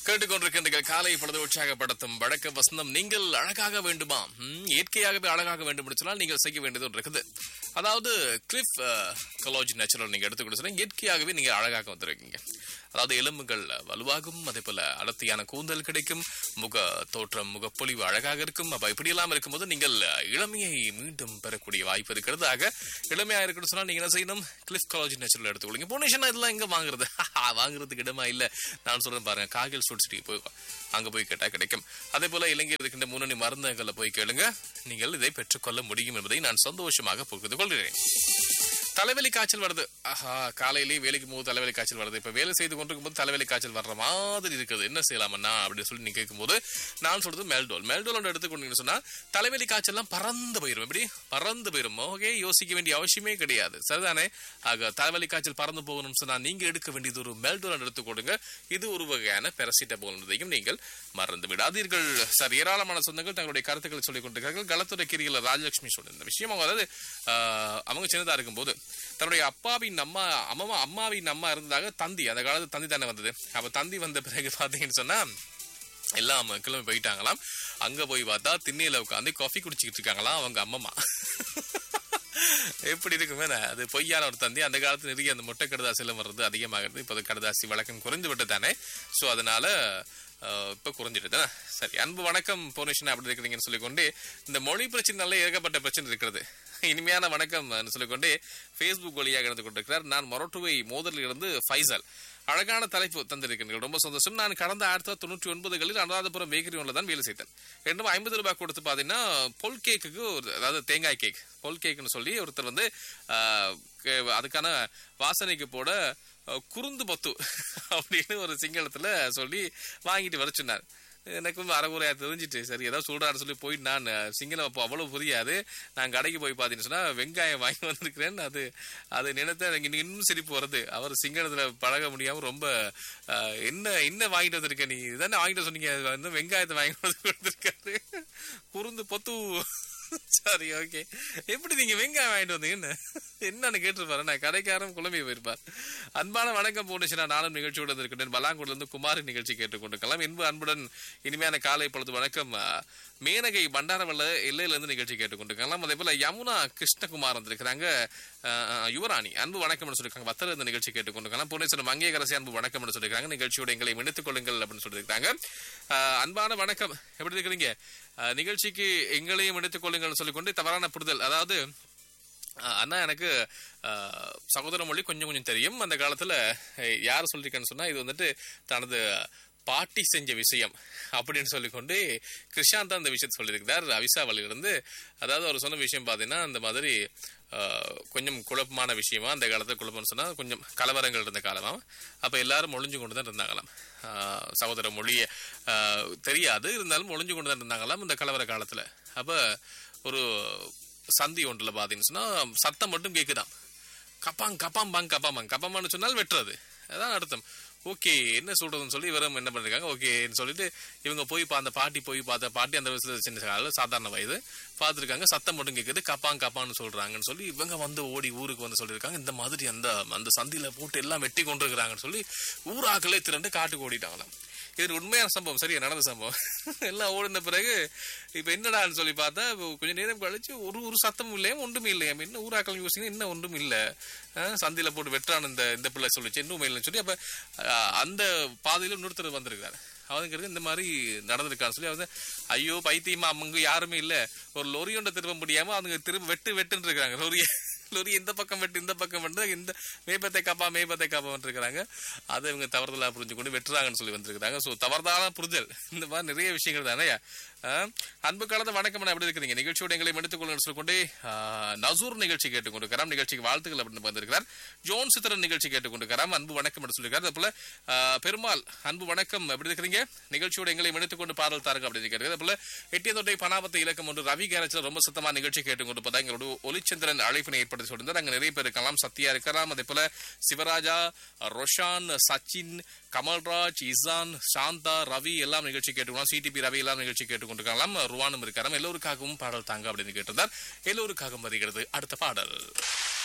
கேட்டுக்கொண்டிருக்கின்ற காலை பொழுது உற்சாகப்படுத்தும் வழக்க வசந்தம் நீங்கள் அழகாக வேண்டுமா ம், இயற்கையாகவே அழகாக வேண்டும் என்று சொன்னால் நீங்கள் செய்ய வேண்டியது ஒன்று இருக்குது அதாவது கிளிஃப் கலாஜி நேச்சுரல் நீங்க எடுத்துக்கிட்டு சொன்னா இயற்கையாகவே நீங்க அழகாக வந்திருக்கீங்க அதாவது எலும்புகள் வலுவாகும் அதே போல அடர்த்தியான கூந்தல் கிடைக்கும் முக தோற்றம் முகப்பொலிவு அழகாக இருக்கும் அப்ப இப்படியெல்லாம் இருக்கும்போது நீங்கள் இளமையை மீண்டும் பெறக்கூடிய வாய்ப்பு இருக்கிறது ஆக இளமையா இருக்கணும்னு சொன்னா நீங்க என்ன செய்யணும் கிளிஃப் காலேஜ் நேச்சுரல் எடுத்துக்கொள்ளுங்க போனேஷன் இதெல்லாம் எங்க வாங்குறது வாங்குறதுக்கு இடமா இல்ல நான் சொல்றேன் பாருங்க காகில் ஸ்டோர் சிட்டி போய் அங்க போய் கேட்டா கிடைக்கும் அதே போல இலங்கையில் இருக்கின்ற முன்னணி மருந்தகங்களை போய் கேளுங்க நீங்கள் இதை பெற்றுக்கொள்ள முடியும் என்பதை நான் சந்தோஷமாக புரிந்து கொள்கிறேன் தலைவலி காய்ச்சல் வருது ஆஹா காலையிலேயே வேலைக்கு போது தலைவலி காய்ச்சல் வருது இப்ப வேலை செய்து கொண்டிருக்கும் போது தலைவலி காய்ச்சல் வர்ற மாதிரி இருக்குது என்ன செய்யலாமண்ணா அப்படின்னு சொல்லி நீங்க கேட்கும்போது நான் சொல்றது மெல்டோல் மெல்டோல் ஒன்று எடுத்துக்கொண்டீங்கன்னு சொன்னா தலைவலி காய்ச்சல்லாம் பறந்து போயிடும் எப்படி பறந்து போயிடும் ஓகே யோசிக்க வேண்டிய அவசியமே கிடையாது சரிதானே ஆக தலைவலி காய்ச்சல் பறந்து போகணும்னு சொன்னா நீங்க எடுக்க வேண்டியது ஒரு மெல்டோல் எடுத்துக்கொடுங்க இது ஒரு வகையான பெரசிட்டபோல் என்பதையும் நீங்கள் மறந்து விடாதீர்கள் சார் ஏராளமான சொந்தங்கள் தங்களுடைய கருத்துக்களை சொல்லிக் கொண்டிருக்கிறார்கள் களத்துறை கிரியில ராஜலட்சுமி சொன்ன இந்த விஷயம் அவங்க அதாவது ஆஹ், அவங்க சின்னதா இருக்கும்போது தன்னுடைய அப்பாவின் அம்மா அம்மா அம்மாவின் அம்மா இருந்ததாக தந்தி அந்த காலத்து தந்தி தானே வந்தது அப்ப தந்தி வந்த பிறகு பாத்தீங்கன்னு சொன்னா எல்லாம் கிளம்பி போயிட்டாங்களாம் அங்க போய் பார்த்தா திண்ணையில உட்காந்து காஃபி குடிச்சிக்கிட்டு இருக்காங்களாம் அவங்க அம்மம்மா எப்படி இருக்குமே அது பொய்யான ஒரு தந்தி அந்த காலத்துல நிறைய அந்த முட்டை கடுதாசில வர்றது அதிகமாகிறது இப்போ அது கடுதாசி வழக்கம் குறைந்து விட்டு தானே ஸோ அதனால அஹ், இப்ப குறைஞ்சிட்டு தானே சரி அன்பு வணக்கம் போனேஷன் அப்படி இருக்கிறீங்கன்னு சொல்லிக்கொண்டு இந்த மொழி பிரச்சனைனால ஏகப்பட்ட பிரச்சனை இருக்கிறது இனிமையான வணக்கம் சொல்லிக்கொண்டு ஃபேஸ்புக் வழியாக இருந்து கொண்டிருக்கிறார் நான் மொரட்டுவை மோதலில் இருந்து ஃபைசல் அழகான தலைப்பு தந்திருக்கிறீர்கள் ரொம்ப சந்தோஷம் நான் கடந்த ஆயிரத்தி தொள்ளாயிரத்தி தொண்ணூற்றி ஒன்பதுகளில் அனுராதபுரம் பேக்கரி ஒன்றில் தான் வேலை செய்தேன் ரெண்டும் ஐம்பது ரூபாய் கொடுத்து பார்த்தீங்கன்னா பொல் கேக்குக்கு ஒரு அதாவது தேங்காய் கேக் பொல் கேக்குன்னு சொல்லி ஒருத்தர் வந்து ஆஹ், கே- அதுக்கான வாசனைக்கு போட அஹ், குறுந்து பத்து அப்படின்னு ஒரு சிங்களத்துல சொல்லி வாங்கிட்டு வர சொன்னார் எனக்கும் அறகுறையா தெரிஞ்சிட்டு சரி ஏதோ சொல்றாரு சொல்லி போய் நான் அஹ், சிங்களம் அப்போ அவ்வளவு புரியாது நான் கடைக்கு போய் பார்த்தீங்கன்னு சொன்னா வெங்காயம் வாங்கி வந்திருக்கிறேன் அது அது நினைத்த எனக்கு இன்னும் இன்னும் சிரிப்பு வருது அவர் சிங்களத்துல பழக முடியாம ரொம்ப அஹ், என்ன என்ன வாங்கிட்டு வந்திருக்க நீ இதானே வாங்கிட்டு சொன்னீங்க அது வந்து வெங்காயத்தை வாங்கிட்டு வந்து கொடுத்துருக்காரு குறுந்து பொத்து சரி ஓகே எப்படி நீங்க வெங்காயம் வாங்கிட்டு வந்தீங்கன்னு என்னன்னு கேட்டிருப்பாரு நான் கடைக்காரன் குழம்பி போயிருப்பார் அன்பான வணக்கம் போனுச்சுனா நானும் நிகழ்ச்சியோடு இருக்கின்றேன் பலாங்குடில இருந்து குமாரி நிகழ்ச்சி கேட்டுக்கொண்டிருக்கலாம் இன்பு அன்புடன் இனிமையான காலை பொழுது வணக்கம் அஹ், மேனகை பண்டாரவல்ல எல்லையில இருந்து நிகழ்ச்சி கேட்டுக்கொண்டிருக்கலாம் அதே போல யமுனா கிருஷ்ணகுமார் வந்திருக்கிறாங்க அஹ், அஹ், யுவராணி அன்பு வணக்கம்னு சொல்லியிருக்காங்க வத்தல இந்த நிகழ்ச்சி கேட்டுக்கொண்டிருக்கலாம் புனேஸ்வரம் மங்கேகரசி அன்பு வணக்கம்னு சொல்லியிருக்காங்க நிகழ்ச்சியோட எங்களை இணைத்துக் கொள்ளுங்கள் அப்படின்னு சொல்லியிருக்காங்க அஹ், அன்பான வணக்கம் எப்படி இருக்கிறீங்க அஹ், நிகழ்ச்சிக்கு எங்களையும் எடுத்துக் கொள்ளுங்கள் சொல்லிக்கொண்டு தவறான புரிதல் அதாவது அஹ், அண்ணா எனக்கு அஹ், சகோதர மொழி கொஞ்சம் கொஞ்சம் தெரியும் அந்த காலத்துல அஹ், யார் சொல்லியிருக்கேன்னு சொன்னா இது வந்துட்டு தனது பாட்டி செஞ்ச விஷயம் அப்படின்னு சொல்லிக்கொண்டு கிருஷாந்த் அந்த விஷயத்தை சொல்லியிருக்கிறார் அவிசாவளியிலிருந்து அதாவது அவர் சொன்ன விஷயம் பார்த்தீங்கன்னா அந்த மாதிரி அஹ், கொஞ்சம் குழப்பமான விஷயமா அந்த காலத்துல குழப்பம்னு சொன்னா கொஞ்சம் கலவரங்கள் இருந்த காலமா அப்ப எல்லாரும் ஒளிஞ்சு கொண்டு தான் இருந்தாங்களாம் அஹ், சகோதர மொழியை அஹ், தெரியாது இருந்தாலும் ஒளிஞ்சு கொண்டு தான் இருந்தாங்களாம் இந்த கலவர காலத்துல அப்ப ஒரு சந்தி ஒன்றுல பாத்தீங்கன்னு சொன்னா சத்தம் மட்டும் கேக்குதாம் கப்பாங் கப்பாம் பாங் கப்பாமாங் கப்பாமான்னு சொன்னால் வெட்டுறது அதான் அர்த்தம் ஓகே என்ன சொல்றதுன்னு சொல்லி இவரும் என்ன பண்ணிருக்காங்க ஓகேன்னு சொல்லிட்டு இவங்க போய் பா- அந்த பாட்டி போய் பார்த்த பாட்டி அந்த வயசுல சின்ன கால சாதாரண வயது பார்த்துருக்காங்க சத்தம் மட்டும் கேட்குது கப்பாங் கப்பான்னு சொல்றாங்கன்னு சொல்லி இவங்க வந்து ஓடி ஊருக்கு வந்து சொல்லியிருக்காங்க இந்த மாதிரி அந்த அந்த சந்தியில போட்டு எல்லாம் வெட்டி கொண்டிருக்கிறாங்கன்னு சொல்லி ஊராக்களே திரண்டு காட்டுக்கு ஓடிட்டாங்களாம் இது உண்மையான சம்பவம் சரியா நடந்த சம்பவம் எல்லாம் ஓடின பிறகு இப்ப என்னடான்னு சொல்லி பார்த்தா இப்ப கொஞ்ச நேரம் கழிச்சு ஒரு ஒரு சத்தமும் இல்லையா ஒன்றுமே இல்லையா என்ன ஊராக்கள் யோசிங்க இன்னும் ஒன்றும் இல்ல அஹ், சந்தில போட்டு வெட்டுறான் இந்த இந்த பிள்ளை சொல்லிச்சு இன்னும் இல்லைன்னு சொல்லி அப்ப அஹ், அந்த பாதையில இன்னொருத்தர் வந்திருக்காரு அவங்களுக்கு இந்த மாதிரி நடந்திருக்கான்னு சொல்லி அவங்க ஐயோ பைத்தியமா அவங்க யாருமே இல்ல ஒரு லொரி ஒன்றை திரும்ப முடியாம அவங்க திரும்ப வெட்டு வெட்டுன்னு இருக்காங்க லொரிய லொரி இந்த பக்கம் வெட்டு இந்த பக்கம் வெட்டு இந்த மேபத்தை காப்பா மேபத்தை காப்பா இருக்கிறாங்க அதை இவங்க தவறுதலா புரிஞ்சு கொண்டு வெட்டுறாங்கன்னு சொல்லி வந்திருக்காங்க சோ தவறுதலான புரிதல் இந்த மாதிரி நிறைய விஷயங்கள் தானே ஆஹ், அன்பு கலந்த வணக்கம் எப்படி இருக்கிறீங்க நிகழ்ச்சியோட எங்களை எடுத்துக்கொள்ளுங்க சொல்லிக்கொண்டு ஆஹ், நசூர் நிகழ்ச்சி கேட்டுக்கொண்டிருக்கிறார் நிகழ்ச்சிக்கு வாழ்த்துக்கள் அப்படின்னு வந்திருக்கிறார் ஜோன் சித்திரன் நிகழ்ச்சி கேட்டுக்கொண்டிருக்கிறார் அன்பு வணக்கம் என்று சொல்லியிருக்காரு அதே போல ஆஹ், பெருமாள் அன்பு வணக்கம் எப்படி இருக்கிறீங்க நிகழ்ச்சியோட எங்களை எடுத்துக்கொண்டு பாடல் தாருங்க அப்படின்னு கேட்டு அதே போல எட்டியதொட்டை பணாபத்தை இலக்கம் ஒன்று ரவி கேரச்சில் ரொம்ப சத்தமா நிகழ்ச்சி கேட்டுக்கொண்டு எங்களோட ஒளிச்சந்திரன் அழைப்பினை ஏற்படுத்தி சொல்லியிருந்தார் அங்க நிறைய பேர் இருக்கலாம் சத்யா இருக்கலாம் அதே போல சிவராஜா ரொஷான் சச்சின் கமல்ராஜ் இசான் சாந்தா ரவி எல்லாம் நிகழ்ச்சி கேட்டுக்கலாம் சிடிபி ரவி எல்லாம் நிகழ்ச்சி கேட்டுக்கொண்டிருக்கலாம் ருவானும் இருக்காராம் எல்லோருக்காகவும் பாடல் தாங்க அப்படின்னு கேட்டிருந்தார் எல்லோருக்காகவும் வருகிறது அடுத்த பாடல்